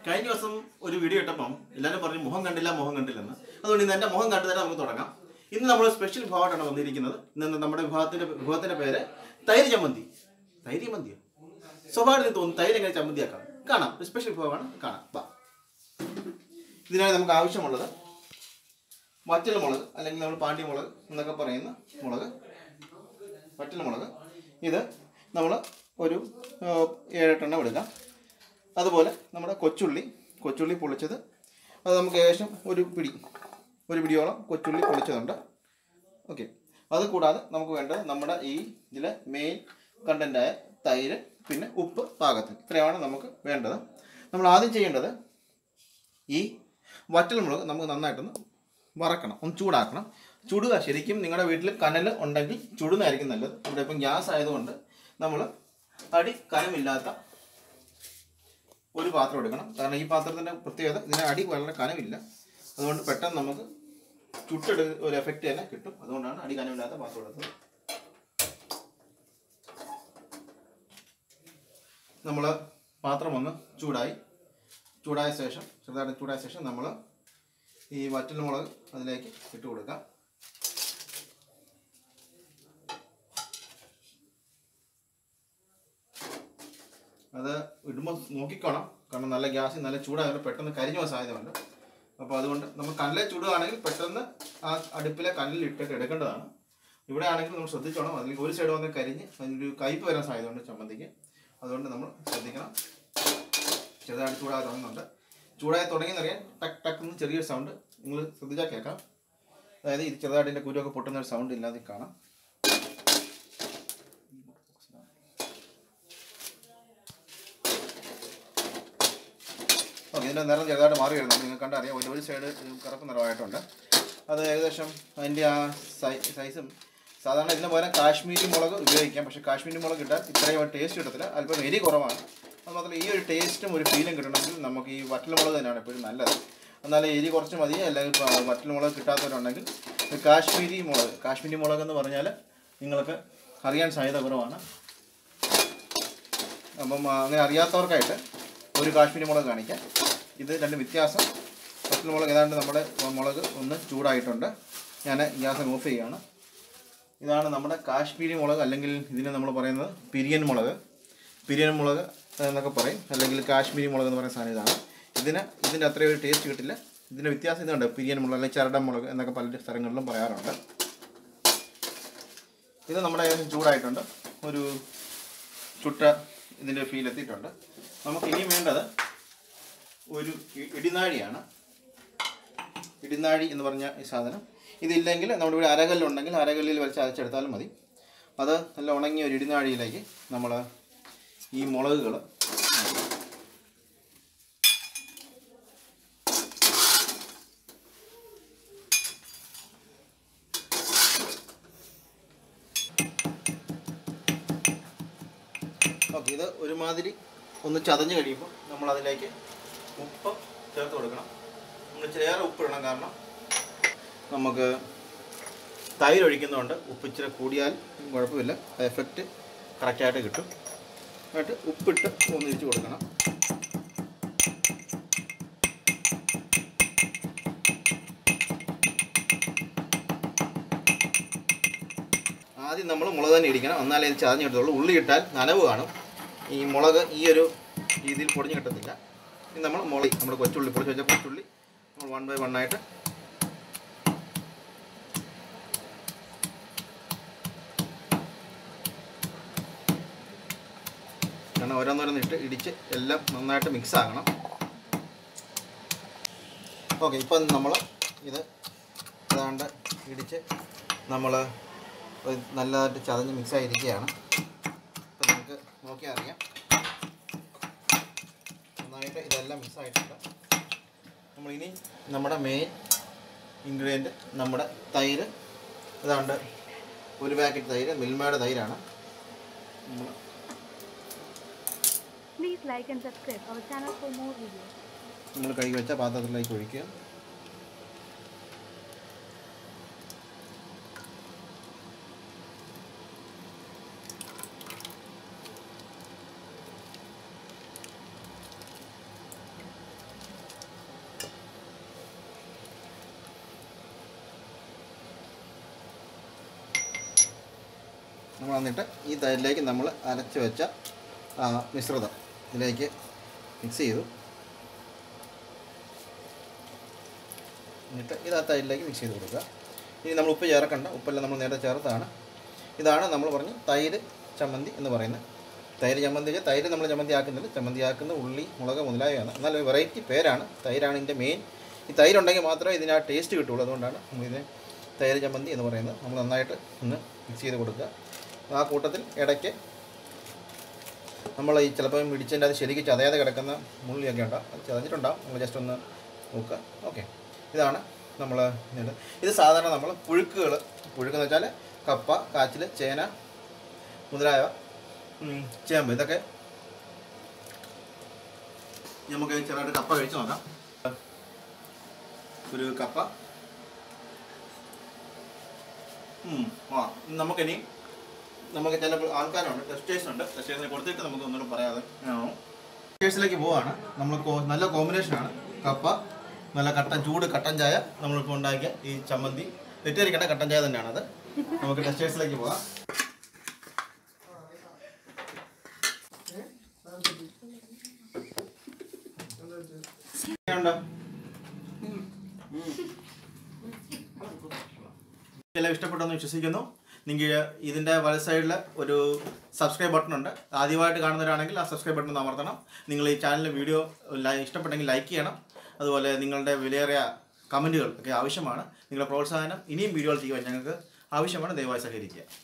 കഴിഞ്ഞ ദിവസം ഒരു വീഡിയോ ഇട്ടപ്പം എല്ലാവരും പറഞ്ഞു മുഖം കണ്ടില്ല മുഖം കണ്ടില്ലെന്ന് അതുകൊണ്ട് ഇന്ന് എൻ്റെ മുഖം കണ്ടു തന്നെ നമുക്ക് തുടങ്ങാം ഇന്ന് നമ്മൾ സ്പെഷ്യൽ വിഭവമായിട്ടാണ് വന്നിരിക്കുന്നത് ഇന്ന് നമ്മുടെ വിഭവത്തിന്റെ വിഭവത്തിന്റെ പേര് തൈര് ചമ്മന്തി തൈര് ചമ്മന്തിയോ സ്വാഭാവികം തോന്നുന്നു തൈര് എങ്ങനെ ചമ്മന്തിയാക്കാം കാണാം ഒരു സ്പെഷ്യൽ വിഭവമാണ് കാണാം വാ ഇതിനായി നമുക്ക് ആവശ്യമുള്ളത് വറ്റൽ മുളക് അല്ലെങ്കിൽ നമ്മൾ പാണ്ടി മുളക് എന്നൊക്കെ പറയുന്ന മുളക് വറ്റൽ മുളക് ഇത് നമ്മൾ ഒരു ആ, ഏഴെട്ടെണ്ണം എടുക്കാം അതുപോലെ നമ്മുടെ കൊച്ചുള്ളി കൊച്ചുള്ളി പൊളിച്ചത് അത് നമുക്ക് ഏകദേശം ഒരു പിടി ഒരു പിടിയോളം കൊച്ചുള്ളി പൊളിച്ചതുണ്ട് ഓക്കെ അത് കൂടാതെ നമുക്ക് വേണ്ടത് നമ്മുടെ ഈ ഇതിലെ മെയിൻ കണ്ടൻ്റായ തൈര് പിന്നെ ഉപ്പ് പാകത്തിന് ഇത്രയാണ് നമുക്ക് വേണ്ടത് നമ്മൾ ആദ്യം ചെയ്യേണ്ടത് ഈ വറ്റൽമുളക് നമുക്ക് നന്നായിട്ടൊന്ന് വറക്കണം ഒന്ന് ചൂടാക്കണം ചുടുക ശരിക്കും നിങ്ങളുടെ വീട്ടിൽ കനൽ ഉണ്ടെങ്കിൽ ചുടുന്നതായിരിക്കും നല്ലത് ഇവിടെ ഇപ്പം ഗ്യാസ് ആയതുകൊണ്ട് നമ്മൾ അടി കനമില്ലാത്ത ഒരു പാത്രം എടുക്കണം കാരണം ഈ പാത്രത്തിൻ്റെ പ്രത്യേകത ഇതിന് അടി വളരെ കനമില്ല അതുകൊണ്ട് പെട്ടെന്ന് നമുക്ക് ചുട്ടെടു ഒരു എഫക്റ്റ് തന്നെ കിട്ടും അതുകൊണ്ടാണ് അടി കനമില്ലാത്ത പാത്രം എടുത്തത് നമ്മൾ പാത്രം ഒന്ന് ചൂടായി ചൂടായ ശേഷം ചെറുതായിട്ട് ചൂടായ ശേഷം നമ്മൾ ഈ വറ്റൽ മുളക് അതിലേക്ക് ഇട്ട് കൊടുക്കാം അത് ഇടുമ്പോൾ നോക്കിക്കോണം കാരണം നല്ല ഗ്യാസ് നല്ല ചൂടായതുകൊണ്ട് പെട്ടെന്ന് കരിഞ്ഞു പോകാൻ സാധ്യതയുണ്ട് അപ്പോൾ അതുകൊണ്ട് നമ്മൾ കനലിൽ ചൂടുകയാണെങ്കിൽ പെട്ടെന്ന് ആ അടുപ്പിലെ കനലിൽ ഇട്ടിട്ട് എടുക്കേണ്ടതാണ് ഇവിടെ ആണെങ്കിൽ നമ്മൾ ശ്രദ്ധിച്ചോണം അല്ലെങ്കിൽ ഒരു സൈഡ് വന്ന് കരിഞ്ഞ് അതിനൊരു കയ്പ് വരാൻ സാധ്യതയുണ്ട് ചമ്മന്തിക്ക് അതുകൊണ്ട് നമ്മൾ ശ്രദ്ധിക്കണം ചെറുതായിട്ട് ചൂടാകാൻ തുടങ്ങുന്നുണ്ട് ചൂടായി തുടങ്ങിയെന്നറിയാൻ ടക്ക് ടക്ക് എന്ന് ചെറിയൊരു സൗണ്ട് നിങ്ങൾ ശ്രദ്ധിച്ചാൽ കേൾക്കാം അതായത് ഇത് ചെറുതായിട്ട് ഇതിൻ്റെ കുരുവൊക്കെ പൊട്ടുന്ന ഒരു സൗണ്ട് ഇല്ലാതെ കാണാം ഓക്കെ ഇതിൻ്റെ നിറം ചെറുതായിട്ട് മാറി വരുന്നുണ്ട് നിങ്ങൾക്ക് കണ്ടറിയാം ഒരു ഒരു സൈഡ് കറുപ്പ് നിറമായിട്ടുണ്ട് അത് ഏകദേശം അതിൻ്റെ ആ സൈ സൈസും സാധാരണ ഇതിന് പകരം കാശ്മീരി മുളക് ഉപയോഗിക്കാം പക്ഷേ കാശ്മീരി മുളക് ഇട്ടാൽ ഇത്രയും ടേസ്റ്റ് കിട്ടത്തില്ല അല്പം എരി കുറവാണ് അത് മാത്രമല്ല ഈ ഒരു ടേസ്റ്റും ഒരു ഫീലും കിട്ടണമെങ്കിൽ നമുക്ക് ഈ വറ്റൽമുളക് തന്നെയാണ് എപ്പോഴും നല്ലത് എന്നാലും എരി കുറച്ച് മതി അല്ലെങ്കിൽ ഇപ്പോൾ വറ്റൽമുളക് കിട്ടാത്തവരുണ്ടെങ്കിൽ ഒരു കാശ്മീരി മുളക് കാശ്മീരി മുളക് എന്ന് പറഞ്ഞാൽ നിങ്ങൾക്ക് അറിയാൻ സാധ്യത കുറവാണ് അപ്പം ആ, അങ്ങനെ അറിയാത്തവർക്കായിട്ട് ഒരു കാശ്മീരി മുളക് കാണിക്കാം ഇത് രണ്ട് വ്യത്യാസം വറ്റൽ മുളക് ഏതാണ്ട് നമ്മുടെ മുളക് ഒന്ന് ചൂടായിട്ടുണ്ട് ഞാൻ ഗ്യാസ് ഓഫ് ചെയ്യുകയാണ് ഇതാണ് നമ്മുടെ കാശ്മീരി മുളക് അല്ലെങ്കിൽ ഇതിനെ നമ്മൾ പറയുന്നത് പിരിയൻ മുളക് പിരിയൻ മുളക് എന്നൊക്കെ പറയും അല്ലെങ്കിൽ കാശ്മീരി മുളക് എന്ന് പറയുന്ന സാധനം ഇതാണ് ഇതിന് ഇതിൻ്റെ അത്രയും ഒരു ടേസ്റ്റ് കിട്ടില്ല ഇതിൻ്റെ വ്യത്യാസം ഇതുണ്ട് പിരിയൻ മുളക് അല്ലെങ്കിൽ ചരടൻ മുളക് എന്നൊക്കെ പല സ്ഥലങ്ങളിലും പറയാറുണ്ട് ഇത് നമ്മുടെ ഏകദേശം ചൂടായിട്ടുണ്ട് ഒരു ചുട്ട ഇതിൻ്റെ ഫീൽ എത്തിയിട്ടുണ്ട് നമുക്ക് ഇനി വേണ്ടത് ഒരു ഇ- ഇടിനാഴിയാണ് ഇടിനാഴി എന്ന് പറഞ്ഞ ഈ സാധനം ഇതില്ലെങ്കിൽ നമ്മുടെ ഇവിടെ അരകല്ലുണ്ടെങ്കിൽ അരകല്ലിൽ വലിച്ച് അരച്ചെടുത്താലും മതി അത് നല്ല ഉണങ്ങിയ ഒരു ഇടിനാഴിയിലേക്ക് നമ്മൾ ഈ മുളകുകൾ ഓക്കെ ഇത് ഒരുമാതിരി ഒന്ന് ചതഞ്ഞ് കഴിയുമ്പോൾ നമ്മൾ അതിലേക്ക് ഉപ്പ് ചേർത്ത് കൊടുക്കണം നമ്മൾ ഇച്ചിരിയേറെ ഉപ്പ് ഇടണം കാരണം നമുക്ക് തൈര് ഒഴിക്കുന്നതുകൊണ്ട് ഉപ്പ് ഇച്ചിരി കൂടിയാൽ കുഴപ്പമില്ല എഫക്റ്റ് കറക്റ്റായിട്ട് കിട്ടും എന്നിട്ട് ഉപ്പിട്ട് ഒന്ന് ഇരിച്ച് കൊടുക്കണം ആദ്യം നമ്മൾ മുളക് തന്നെ ഇടിക്കണം എന്നാലേ ഇത് ചതഞ്ഞ് കിട്ടത്തുള്ളൂ ഉള്ളി ഇട്ടാൽ നനവ് കാണും ഈ മുളക് ഈ ഒരു രീതിയിൽ പൊടിഞ്ഞ് കിട്ടത്തില്ല ഇനി നമ്മൾ മുളക് നമ്മുടെ കൊച്ചുള്ളി പൊടിച്ച് വെച്ച കൊച്ചുള്ളി നമ്മൾ വൺ ബൈ വൺ ആയിട്ട് കാരണം ഓരോന്നോരോന്ന് ഇട്ട് ഇടിച്ച് എല്ലാം നന്നായിട്ട് മിക്സ് ആകണം ഓക്കെ ഇപ്പം നമ്മൾ ഇത് ഏതാണ്ട് ഇടിച്ച് നമ്മൾ നല്ലതായിട്ട് ചതഞ്ഞ് മിക്സ് ആയിരിക്കുകയാണ് ഇപ്പം നമുക്ക് നോക്കിയാൽ അറിയാം നന്നായിട്ട് ഇതെല്ലാം മിക്സ് ആയിട്ടുണ്ട് നമ്മളിനി നമ്മുടെ മെയിൻ ഇൻഗ്രീഡിയൻറ്റ് നമ്മുടെ തൈര് ഇതാണ്ട് ഒരു പാക്കറ്റ് തൈര് മിൽമയുടെ തൈരാണ് നമ്മൾ Please like and subscribe our channel for more videos. നമ്മൾ കഴുകി വെച്ച പാത്രത്തിലേക്ക് ഒഴിക്കുക നമ്മൾ വന്നിട്ട് ഈ തൈരിലേക്ക് നമ്മൾ അരച്ച് വെച്ച ആ, മിശ്രിതം ഇതിലേക്ക് മിക്സ് ചെയ്തു എന്നിട്ട് ഇത് ആ തൈരിലേക്ക് മിക്സ് ചെയ്ത് കൊടുക്കുക ഇനി നമ്മൾ ഉപ്പ് ചേർക്കണ്ട ഉപ്പെല്ലാം നമ്മൾ നേരത്തെ ചേർത്താണ് ഇതാണ് നമ്മൾ പറഞ്ഞ തൈര് ചമ്മന്തി എന്ന് പറയുന്നത് തൈര് ചമ്മന്തി വെച്ചാൽ തൈര് നമ്മൾ ചമ്മന്തി ആക്കുന്നില്ല ചമ്മന്തി ആക്കുന്ന ഉള്ളി മുളക് മുതലായവയാണ് എന്നാൽ ഒരു വെറൈറ്റി പേരാണ് തൈരാണ് ഇതിൻ്റെ മെയിൻ ഈ തൈരുണ്ടെങ്കിൽ മാത്രമേ ഇതിന് ആ ടേസ്റ്റ് കിട്ടുള്ളൂ അതുകൊണ്ടാണ് നമ്മളിത് തൈര് ചമ്മന്തി എന്ന് പറയുന്നത് നമ്മൾ നന്നായിട്ട് ഒന്ന് മിക്സ് ചെയ്ത് കൊടുക്കുക ആ കൂട്ടത്തിൽ ഇടയ്ക്ക് നമ്മൾ ഈ ചിലപ്പോൾ ഇടിച്ചതിൻ്റെ അത് ശരിക്കും ചതയാതെ കിടക്കുന്ന മുള്ളിയൊക്കെ ഉണ്ടാവും അത് ചതഞ്ഞിട്ടുണ്ടാവും നമ്മൾ ജസ്റ്റ് ഒന്ന് നോക്കുക ഓക്കെ ഇതാണ് നമ്മൾ ഇത് സാധാരണ നമ്മൾ പുഴുക്കുകൾ പുഴുക്കെന്ന് വെച്ചാൽ കപ്പ കാച്ചിൽ ചേന മുതലായവ ഉം, ചേമ്പ് ഇതൊക്കെ നമുക്ക് ചെറുതായിട്ട് കപ്പ കഴിച്ച് നോക്കാം ഒരു കപ്പ ഉം, ആ നമുക്കിനി നമുക്ക് ചില ആൾക്കാരുണ്ട് ടെസ്റ്റേഴ്സ് ഉണ്ട് ടെസ്റ്റേഴ്സിനെ കൊടുത്തിട്ട് നമുക്ക് ഒന്നുകൂടെ പറയാതെ ടെസ്റ്റേഴ്സിലേക്ക് പോവാണ് നമ്മൾ കോ- നല്ല കോമ്പിനേഷനാണ് കപ്പ നല്ല കട്ടൻ ചൂട് കട്ടൻ ചായ നമ്മളിപ്പോൾ ഉണ്ടാക്കിയ ഈ ചമ്മന്തി തെറ്റിദ്ധരിക്കേണ്ട കട്ടൻ ചായ തന്നെയാണത് നമുക്ക് ടെസ്റ്റേഴ്സിലേക്ക് പോകാം എങ്ങനെയുണ്ട്? എല്ലാം ഇഷ്ടപ്പെട്ടെന്ന് വിശ്വസിക്കുന്നു നിങ്ങൾ ഇതിൻ്റെ വല സൈഡിൽ ഒരു സബ്സ്ക്രൈബ് ബട്ടൺ ഉണ്ട് ആദ്യമായിട്ട് കാണുന്നവരാണെങ്കിൽ ആ സബ്സ്ക്രൈബ് ബട്ടൺ ഒന്ന് അമർത്തണം നിങ്ങൾ ഈ ചാനലിലെ വീഡിയോ ലൈ- ഇഷ്ടപ്പെട്ടെങ്കിൽ ലൈക്ക് ചെയ്യണം അതുപോലെ നിങ്ങളുടെ വിലയേറിയ കമൻറ്റുകൾ ഒക്കെ ആവശ്യമാണ് നിങ്ങളുടെ പ്രോത്സാഹനം ഇനിയും വീഡിയോകൾ ചെയ്യുവാൻ ഞങ്ങൾക്ക് ആവശ്യമാണ് ദയവായി സഹകരിക്കുക